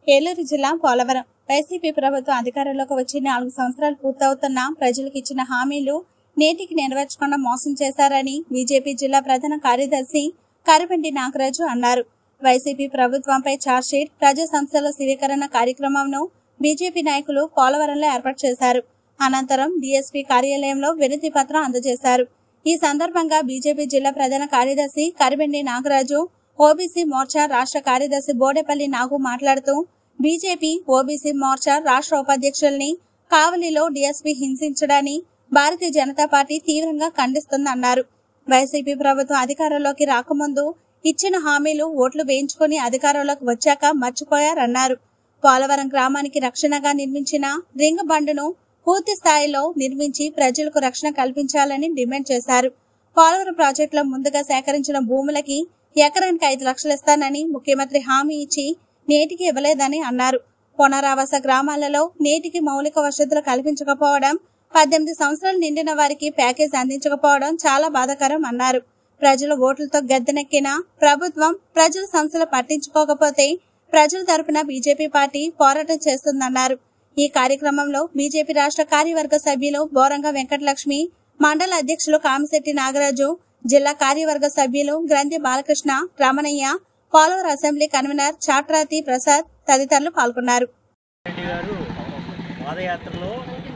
ఏలూరు జిల్లా పోలవరం వైసీపీ ప్రభుత్వం అధికారంలోకి వచ్చి నాలుగు సంవత్సరాలు పూర్తవుతున్నా ప్రజలకు ఇచ్చిన హామీలు నేటికి నెరవేర్చకుండా మోసం చేశారని బీజేపీ జిల్లా ప్రధాన కార్యదర్శి కరిపెండి నాగరాజు అన్నారు వైసీపీ ప్రభుత్వంపై ఛార్జ్షీట్ ప్రజా సంస్థల స్వీకరణ కార్యక్రమంను బీజేపీ నాయకులు పోలవరంలో ఏర్పాటు చేశారు అనంతరం డీఎస్పీ కార్యాలయంలో వినతి పత్రం అందజేశారు ఈ సందర్భంగా బీజేపీ జిల్లా ప్రధాన కార్యదర్శి కరిబెండి నాగరాజు ఓబీసీ మోర్చా రాష్ట్ర కార్యదర్శి బోడేపల్లి నాగు మాట్లాడుతూ బీజేపీ ఓబీసీ మోర్చా రాష్ట్ర ఉపాధ్యక్షుల్ని కావలిలో డీఎస్పీ హింసించడాన్ని భారతీయ జనతా పార్టీ తీవ్రంగా ఖండిస్తుందన్నారు వైసీపీ ప్రభుత్వం అధికారంలోకి రాకముందు ఇచ్చిన హామీలు ఓట్లు వేయించుకుని అధికారంలోకి వచ్చాక మర్చిపోయారన్నారు పోలవరం గ్రామానికి రక్షణగా నిర్మించిన రింగ్ బండును పూర్తి స్థాయిలో నిర్మించి ప్రజలకు రక్షణ కల్పించాలని డిమాండ్ చేశారు పోలవరం ప్రాజెక్టులో ముందుగా సేకరించిన భూములకి ఎకరానికి ఐదు లక్షలు ఇస్తానని ముఖ్యమంత్రి హామీ ఇచ్చి నేటికి ఇవ్వలేదని అన్నారు పునరావాస గ్రామాలలో నేటికి మౌలిక వసతులు కల్పించకపోవడం పద్దెనిమిది సంవత్సరాలు నిండిన వారికి ప్యాకేజ్ అందించకపోవడం చాలా బాధాకరం అన్నారు ప్రజల ఓట్లతో గద్దెనెక్కిన ప్రభుత్వం ప్రజల సమస్యలు పట్టించుకోకపోతే ప్రజల తరపున బీజేపీ పార్టీ పోరాటం చేస్తుందన్నారు ఈ కార్యక్రమంలో బీజేపీ రాష్ట్ర కార్యవర్గ సభ్యులు బోరంగ వెంకటలక్ష్మి మండల అధ్యక్షులు కామిశెట్టి నాగరాజు జిల్లా కార్యవర్గ సభ్యులు గ్రంథి బాలకృష్ణ రమణయ్య పోలవరం అసెంబ్లీ కన్వీనర్ చాట్రాతి ప్రసాద్ తదితరులు పాల్గొన్నారు రెడ్డి గారు పాదయాత్రలో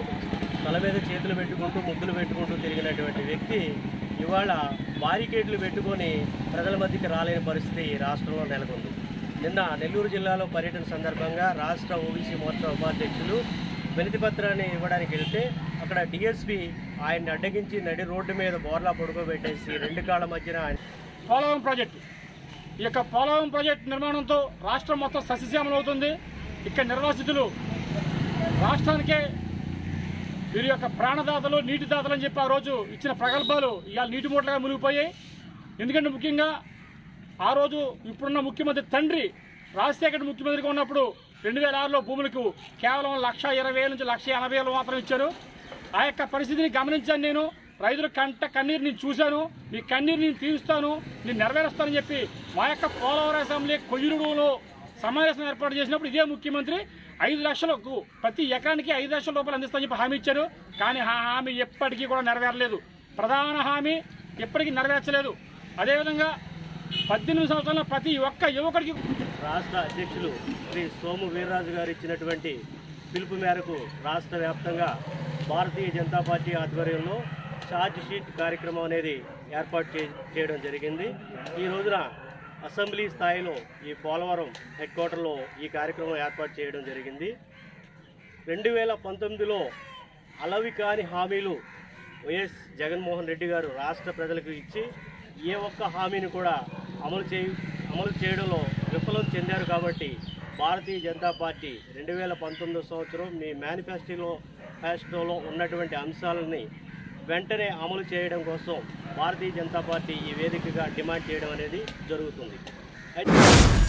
తల మీద చేతులు పెట్టుకుంటూ ముద్దులు పెట్టుకుంటూ తిరిగినటువంటి వ్యక్తి ఇవాళ బారికేడ్లు పెట్టుకొని ప్రజల మధ్యకి రాలేని పరిస్థితి ఈ రాష్ట్రంలో నెలకొంది నిన్న నెల్లూరు జిల్లాలో పర్యటన సందర్భంగా రాష్ట్ర ఓబీసీ మోర్చా ఉపాధ్యక్షులు వినతి పత్రాన్ని ఇవ్వడానికి వెళ్తే అక్కడ డిఎస్పి ఆయన్ని అడ్డగించి నడి రోడ్డు మీద బోర్లా పడుకోబెట్టేసి రెండు కాళ్ళ మధ్యన ఆయన పోలవరం ప్రాజెక్టు ఈ యొక్క పోలవరం ప్రాజెక్టు నిర్మాణంతో రాష్ట్రం మొత్తం సస్యశ్యామలం అవుతుంది ఇక్కడ నిర్వాసితులు రాష్ట్రానికే వీరి యొక్క ప్రాణదాతలు నీటి దాతలు అని చెప్పి ఆ రోజు ఇచ్చిన ప్రగల్భాలు ఇవాళ నీటి మూటలుగా మునిగిపోయాయి ఎందుకంటే ముఖ్యంగా ఆ రోజు ఇప్పుడున్న ముఖ్యమంత్రి తండ్రి రాజశేఖర్ ముఖ్యమంత్రిగా ఉన్నప్పుడు రెండు వేల ఆరులో భూములకు కేవలం లక్ష ఇరవై వేల నుంచి లక్ష ఎనభై వేలు మాత్రం ఇచ్చారు ఆ యొక్క పరిస్థితిని గమనించాను నేను రైతుల కంట కన్నీరు నేను చూశాను మీ కన్నీరు నేను తీరుస్తాను నేను నెరవేరుస్తానని చెప్పి మా యొక్క పోలవరం అసెంబ్లీ కొయ్యూరులో సమావేశం ఏర్పాటు చేసినప్పుడు ఇదే ముఖ్యమంత్రి ఐదు లక్షలకు ప్రతి ఎకరానికి ఐదు లక్షల రూపాయలు అందిస్తామని చెప్పి హామీ ఇచ్చారు కానీ ఆ హామీ ఎప్పటికీ కూడా నెరవేరలేదు ప్రధాన హామీ ఎప్పటికీ నెరవేర్చలేదు అదేవిధంగా పద్దెనిమిది సంవత్సరాల ప్రతి ఒక్క యువకుడికి రాష్ట్ర అధ్యక్షులు శ్రీ సోము వీర్రాజు గారు ఇచ్చినటువంటి పిలుపు మేరకు రాష్ట్ర వ్యాప్తంగా భారతీయ జనతా పార్టీ ఆధ్వర్యంలో ఛార్జ్ షీట్ కార్యక్రమం అనేది ఏర్పాటు చే చేయడం జరిగింది ఈ రోజున అసెంబ్లీ స్థాయిలో ఈ పోలవరం హెడ్ క్వార్టర్లో ఈ కార్యక్రమం ఏర్పాటు చేయడం జరిగింది రెండు వేల పంతొమ్మిదిలో అలవి కాని హామీలు వైఎస్ జగన్మోహన్ రెడ్డి గారు రాష్ట్ర ప్రజలకు ఇచ్చి ఏ ఒక్క హామీని కూడా అమలు చేయ అమలు చేయడంలో విఫలం చెందారు కాబట్టి భారతీయ జనతా పార్టీ రెండు వేల పంతొమ్మిదో సంవత్సరం మీ మేనిఫెస్టోలో మేనిఫెస్టోలో ఉన్నటువంటి అంశాలని వెంటనే అమలు చేయడం కోసం భారతీయ జనతా పార్టీ ఈ వేదికగా డిమాండ్ చేయడం అనేది జరుగుతుంది అయితే